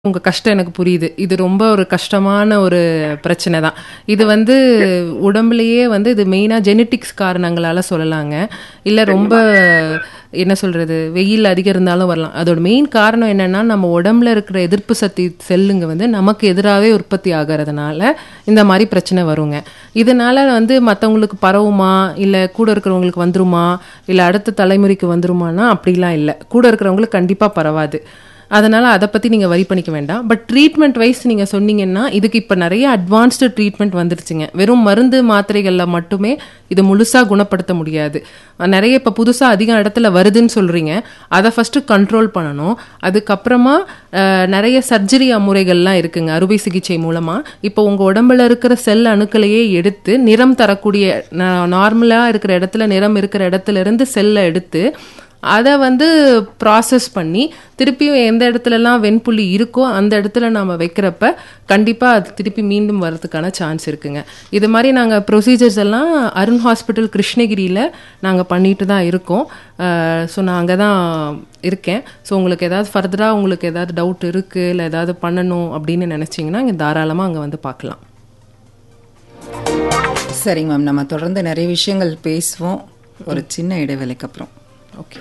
உங்க கஷ்டம் எனக்கு புரியுது இது ரொம்ப ஒரு கஷ்டமான ஒரு பிரச்சனை தான் இது வந்து உடம்புலயே வந்து இது மெயினா ஜெனட்டிக்ஸ் காரணங்களால சொல்லலாங்க இல்ல ரொம்ப என்ன சொல்றது வெயில் அதிகம் இருந்தாலும் வரலாம் அதோட மெயின் காரணம் என்னன்னா நம்ம உடம்புல இருக்கிற எதிர்ப்பு சக்தி செல்லுங்க வந்து நமக்கு எதிராகவே உற்பத்தி ஆகிறதுனால இந்த மாதிரி பிரச்சனை வருங்க இதனால வந்து மற்றவங்களுக்கு பரவுமா இல்லை கூட இருக்கிறவங்களுக்கு வந்துருமா இல்லை அடுத்த தலைமுறைக்கு வந்துருமானா அப்படிலாம் இல்லை கூட இருக்கிறவங்களுக்கு கண்டிப்பாக பரவாது அதனால அதை பற்றி நீங்கள் வரி பண்ணிக்க வேண்டாம் பட் ட்ரீட்மெண்ட் வைஸ் நீங்கள் சொன்னீங்கன்னா இதுக்கு இப்போ நிறைய அட்வான்ஸ்டு ட்ரீட்மெண்ட் வந்துருச்சுங்க வெறும் மருந்து மாத்திரைகளில் மட்டுமே இது முழுசாக குணப்படுத்த முடியாது நிறைய இப்போ புதுசாக அதிக இடத்துல வருதுன்னு சொல்கிறீங்க அதை ஃபஸ்ட்டு கண்ட்ரோல் பண்ணணும் அதுக்கப்புறமா அஹ், நிறைய சர்ஜரி முறைகள்லாம் இருக்குங்க அறுவை சிகிச்சை மூலமாக இப்போ உங்கள் உடம்புல இருக்கிற செல் அணுக்களையே எடுத்து நிறம் தரக்கூடிய நார்மலாக இருக்கிற இடத்துல நிறம் இருக்கிற இடத்துல இருந்து செல்லை எடுத்து அதை வந்து ப்ராசஸ் பண்ணி திருப்பியும் எந்த இடத்துலலாம் வெண்புள்ளி இருக்கோ அந்த இடத்துல நாம் வைக்கிறப்ப கண்டிப்பாக அது திருப்பி மீண்டும் வர்றதுக்கான சான்ஸ் இருக்குங்க இது மாதிரி நாங்கள் ப்ரொசீஜர்ஸ் எல்லாம் அருண் ஹாஸ்பிட்டல் கிருஷ்ணகிரியில் நாங்கள் பண்ணிட்டு தான் இருக்கோம் ஸோ நான் அங்கே தான் இருக்கேன் ஸோ உங்களுக்கு ஏதாவது ஃபர்தராக உங்களுக்கு ஏதாவது டவுட் இருக்குது இல்லை ஏதாவது பண்ணணும் அப்படின்னு நினச்சிங்கன்னா இங்கே தாராளமாக அங்கே வந்து பார்க்கலாம் சரிங்க மேம் நம்ம தொடர்ந்து நிறைய விஷயங்கள் பேசுவோம் ஒரு சின்ன இடைவேளைக்கு அப்புறம் ஓகே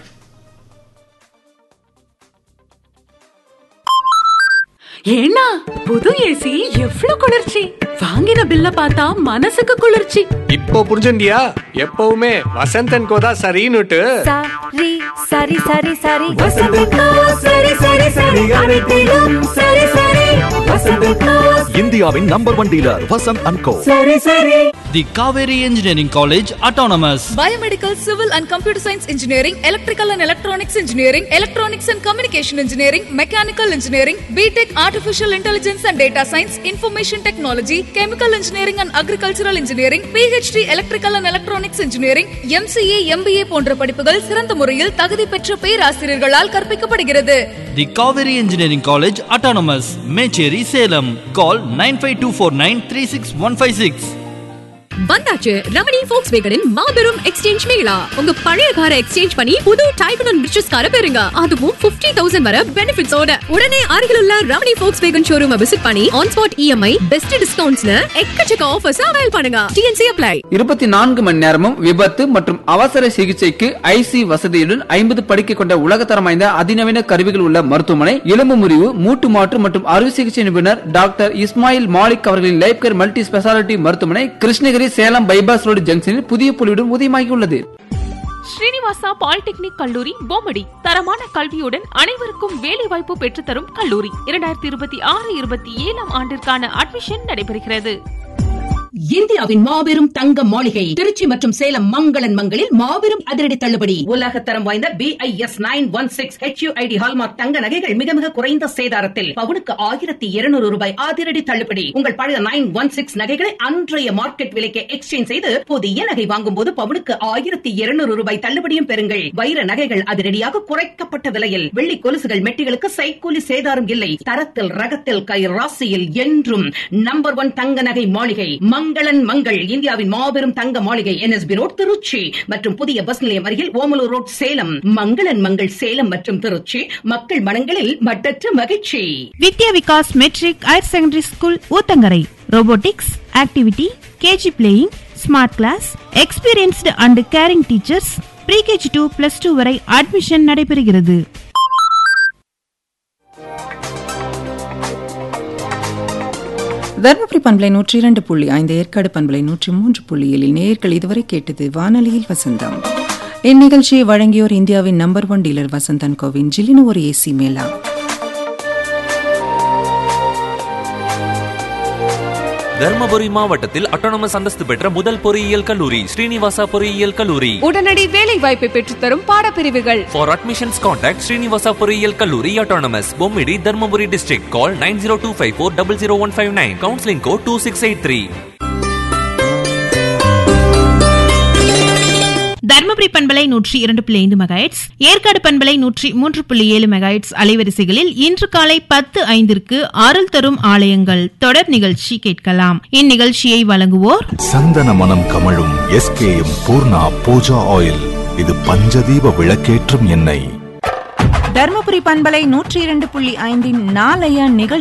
ஏன்னா புது ஏசி எவ்ளோ குளிர்ச்சி வாங்கின பில்ல பார்த்தா மனசுக்கு குளிர்ச்சி இப்போ புரிஞ்சுண்டியா எப்பவுமே வசந்தன் கோதா சரின்னுட்டு சரி சரி சரி சரி வசந்தக்கா சரி சரி சரி அனைத்திலும் சரி சரி வசந்தக்கா இந்தியாவின் number one dealer Vasanth and co சரி சரி The Kaveri Engineering College Autonomous. Biomedical, Civil and Computer Science Engineering, Electrical and Electronics Engineering, Electronics and Communication Engineering, Mechanical Engineering, BTech, Artificial Intelligence and Data Science, Information Technology, Chemical Engineering and Agricultural Engineering, PhD, Electrical and Electronics Engineering, MCA, MBA போன்ற படிப்புகள் சிறந்த முறையில் தகுதி பெற்ற பேராசிரியர்களால் கற்பிக்கப்படுகிறது The Kaveri Engineering College Autonomous. Mecheri Salem. Call 95249 வந்தாச்சு ரமணி ஃபோக்ஸ் வேகனின் மாபெரும் exchange Mela உங்க பழைய காரை எக்ஸ்சேஞ்ச் பண்ணி புது டைப் அண்ட் ரிச்சஸ் காரை பெறுங்க அதுவும் 50000 தௌசண்ட் வர பெனிஃபிட்ஸோட உடனே அருகில் உள்ள Ramani Volkswagen showroom visit பண்ணி ஆன் ஸ்பாட் இஎம்ஐ பெஸ்ட் டிஸ்கவுண்ட்ஸ்னு எக்கச்சக்க ஆஃபர்ஸ் அவைல் பண்ணுங்க டிஎன்சி அப்ளை இருபத்தி நான்கு மணி நேரமும் விபத்து மற்றும் அவசர சிகிச்சைக்கு ஐசி வசதியுடன் ஐம்பது படுக்கை கொண்ட உலகத்தரம் வாய்ந்த அதிநவீன கருவிகள் உள்ள மருத்துவமனை எலும்பு முறிவு மூட்டு மாற்று மற்றும் அறுவை சிகிச்சை நிபுணர் டாக்டர் இஸ்மாயில் மாலிக் அவர்களின் லைஃப் கேர் மல்டி ஸ்பெஷாலிட்டி மருத்துவமனை கிருஷ்ணகிரி சேலம் பைபாஸ் ரோடு ஜங்ஷனில் புதிய புலியுடன் உதயமாகியுள்ளது ஸ்ரீனிவாசா பாலிடெக்னிக் கல்லூரி பொம்மடி தரமான கல்வியுடன் அனைவருக்கும் வேலை வாய்ப்பு பெற்றுத்தரும் கல்லூரி இரண்டாயிரத்தி இருபத்தி ஆறு இருபத்தி ஏழாம் ஆண்டிற்கான அட்மிஷன் நடைபெறுகிறது இந்தியாவின் மாபெரும் தங்க மாளிகை திருச்சி மற்றும் சேலம் மங்களன் மங்களில் மாபெரும் அதிரடி தள்ளுபடி உலக தரம் வாய்ந்த BIS nine one six HUID hallmark தங்க நகைகள் மிக மிக குறைந்த சேதாரத்தில் பவுனுக்கு ஆயிரத்தி இருநூறு ரூபாய் அதிரடி தள்ளுபடி உங்கள் பழைய நைன் ஒன் சிக்ஸ் நகைகளை அன்றைய மார்க்கெட் விலைக்கு எக்ஸ்சேஞ்ச் செய்து புதிய நகை வாங்கும் போது பவுனுக்கு ஆயிரத்தி இருநூறு ரூபாய் தள்ளுபடியும் பெறுங்கள் வைர நகைகள் அதிரடியாக குறைக்கப்பட்ட விலையில் வெள்ளி கொலுசுகள் மெட்டிகளுக்கு சைக்கூலி சேதாரம் இல்லை தரத்தில் ரகத்தில் கை ராசியில் என்றும் நம்பர் ஒன் தங்க நகை மாளிகை மங்களன் மங்கள் இந்தியாவின் மாபெரும் தங்க மாளிகை என்எஸ்பி ரோட் திருச்சி மற்றும் புதிய பஸ் நிலையம் அருகில் ஓமலூர் ரோட் சேலம் மங்களன் மங்கள் சேலம் மற்றும் திருச்சி மக்கள் மனங்களில் மட்டற்ற மகிழ்ச்சி Vidya Vikas matric higher secondary school Uthangarai robotics activity KG playing smart class experienced and caring teachers pre KG to plus two வரை அட்மிஷன் நடைபெறுகிறது தருமபுரி பண்பலை நூற்றி இரண்டு புள்ளி ஐந்து ஏற்காடு பண்பலை நூற்றி மூன்று புள்ளி ஏழில் நேயர்கள் இதுவரை கேட்டது வானொலியில் வசந்தம் இந்நிகழ்ச்சியை வழங்கியோர் இந்தியாவின் நம்பர் ஒன் டீலர் வசந்தன் கோவின் ஜில்லினு ஒரு ஏசி மேலா தர்மபுரி மாவட்டத்தில் அட்டானமஸ் அந்தஸ்து பெற்ற முதல் பொறியியல் கல்லூரி ஸ்ரீனிவாசா பொறியியல் கல்லூரி உடனடி வேலை வாய்ப்பை பெற்றுத்தரும் பாடப்பிரிவுகள் ஃபார் அட்மிஷன்ஸ் கான்டாக்ட் ஸ்ரீனிவாசா பொறியியல் கல்லூரி autonomous Bommidi Dharmapuri district call nine zero two five four double zero one five nine counselling code two six eight three Dharmapuri பண்பலை நூற்றி இரண்டு புள்ளி ஐந்து மெகாய்ட்ஸ் ஏற்காடு பண்பலை நூற்றி மூன்று புள்ளி ஏழு மெகாய்ட்ஸ் அலைவரிசைகளில் இன்று காலை பத்து ஐந்திற்கு அருள் தரும் ஆலயங்கள் தொடர் நிகழ்ச்சி கேட்கலாம் இந்நிகழ்ச்சியை வழங்குவோர் சந்தன மனம் கமழும் எஸ்கேஎம் பூர்ணா பூஜா ஆயில் இது பஞ்சதீப விளக்கேற்றும் எண்ணெய் தருமபுரி பண்பலை நூற்றி இரண்டு புள்ளி ஐந்தின் நாளைய நிகழ்ச்சி